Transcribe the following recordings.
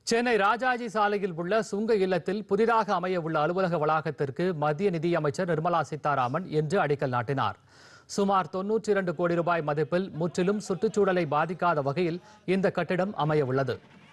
சென்னை ராஜாஜி சாலையில் உள்ள சுங்க இல்லத்தில் புதிதாக அமைய உள்ள அலுவலக வளாகத்திற்கு மத்திய நிதியமைச்சர் நிர்மலா சீதாராமன் இன்று அடிக்கல் நாட்டினார் சுமார் தொன்னூற்றி இரண்டு கோடி ரூபாய் மதிப்பில் முற்றிலும் சுற்றுச்சூழலை பாதிக்காத வகையில் இந்த கட்டிடம் அமைய உள்ளது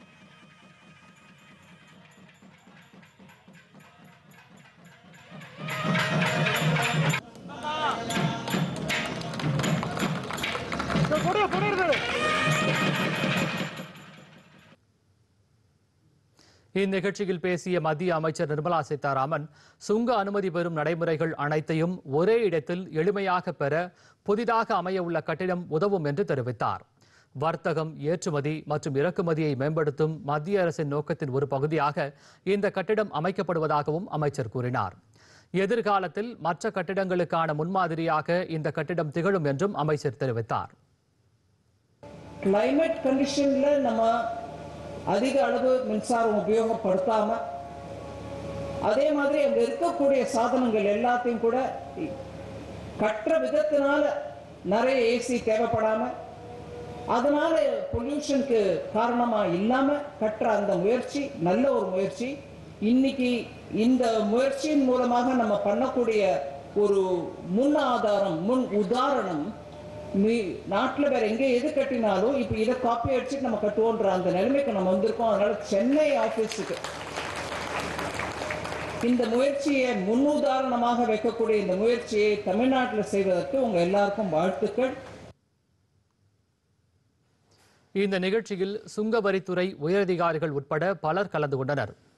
இந்நிகழ்ச்சியில் பேசிய மத்திய அமைச்சர் நிர்மலா சீதாராமன் சுங்க அனுமதி பெறும் நடைமுறைகள் அனைத்தையும் ஒரே இடத்தில் எளிமையாக பெற புதிதாக அமைய உள்ள கட்டிடம் உதவும் என்று தெரிவித்தார் வர்த்தகம் ஏற்றுமதி மற்றும் இறக்குமதியை மேம்படுத்தும் மத்திய அரசின் நோக்கத்தின் ஒரு பகுதியாக இந்த கட்டிடம் அமைக்கப்படுவதாகவும் அமைச்சர் கூறினார் எதிர்காலத்தில் மற்ற கட்டிடங்களுக்கான முன்மாதிரியாக இந்த கட்டிடம் திகழும் என்றும் அமைச்சர் தெரிவித்தார் கிளைமேட் கண்டிஷன்ல நம்ம அதிக அளவு மின்சாரம் உபயோகப்படுத்தாம அதே மாதிரி அங்க இருக்கக்கூடிய சாதனங்கள் எல்லாத்தையும் கூட கற்ற விதத்தினால நிறைய ஏசி தேவைப்படாம அதனால பொல்யூஷனுக்கு காரணமா இல்லாம கற்ற அந்த முயற்சி நல்ல ஒரு முயற்சி இன்னைக்கு இந்த முயற்சியின் மூலமாக நம்ம பண்ணக்கூடிய ஒரு முன் ஆதாரம் முன் உதாரணம் மீ நாட்டில் வேற எங்கே எது கட்டினாலும் இப்போ இதை காப்பி அடிச்சுட்டு நம்ம கட்டுவோன்ற அந்த நிலைமைக்கு நம்ம வந்திருக்கோம் அதனால சென்னை ஆஃபீஸுக்கு இந்த முயற்சியை முன்னுதாரணமாக வைக்கக்கூடிய இந்த முயற்சியை தமிழ்நாட்டில் செய்வதற்கு உங்க எல்லாருக்கும் வாழ்த்துக்கள் இந்த நிகழ்ச்சியில் சுங்கவரித்துறை உயரதிகாரிகள் உட்பட பலர் கலந்து கொண்டனர்